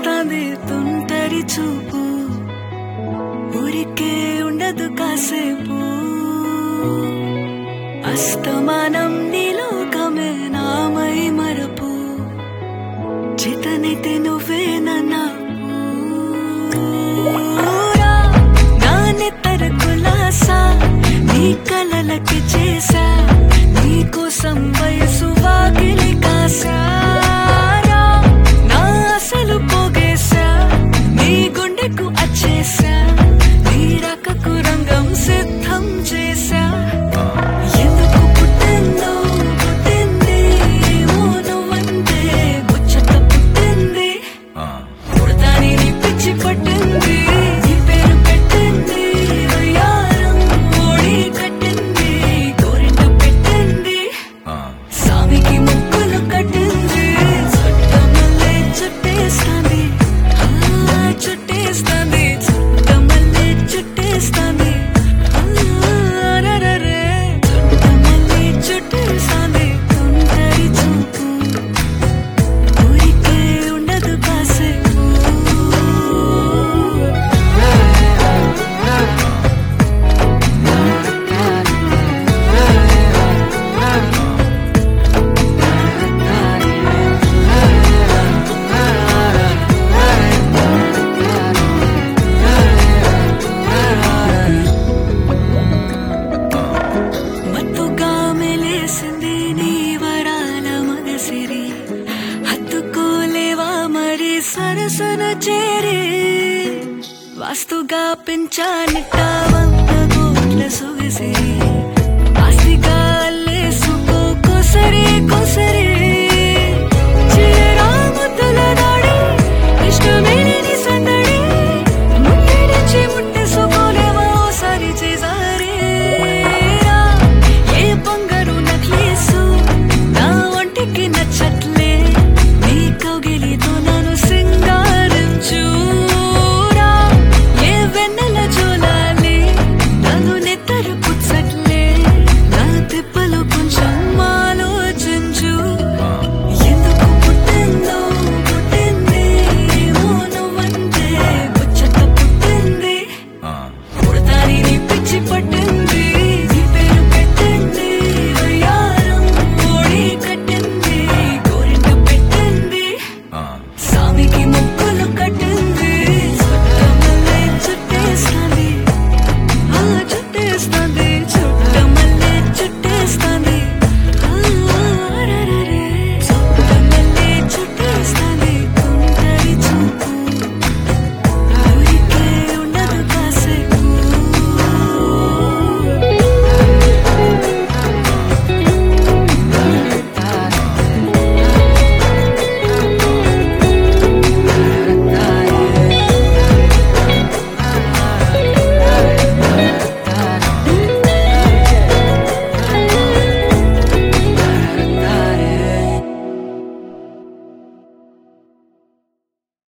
చుట్టేస్తాంది తుంటరి చూపు ఊరికే ఉండదు కాసేపు అస్తమానం నీలోకమే నామై మరపు చేతనైతే నువ్వే నన్నా నా నెత్తర కులాసా నీ కలలకి చేసా నీ కోసం వయసు వాకిలి కాసారా నా అసలు పోగేశా నీ గుండెకు అచ్చేసా నీ రకకు రంగం సిద్ధం చేశా ఎందుకు పుట్టిందో పుట్టింది ఏమో నువ్వంటే ముచ్చట పుట్టింది పుడతాని నీ పిచ్చి పట్టింది నీ పేరు పెట్టింది వయ్యారం ఓడి కట్టింది గోరింట పెట్టింది స్వామికి ముక్కులు కట్టింది చుట్టమల్లే చుట్టేస్తాంది ఆ, చుట్టేస్తాంది చుట్టమల్లే చుట్టేస్తాంది ఆ, రరరే. చుట్టమల్లే చుట్టేస్తాంది తుంటరి చూపు ఊరికే ఉండదు కాసేపు మత్తుగా మెలేసింది నీ వరాల మగసిరి హత్తుకోలేవా మరి సరసన చేరి వాస్తుగా పెంచాలిట వంద కోట్ల సొగసిరి ఆస్తిగా అల్లేసుకో కొసరి కొసరి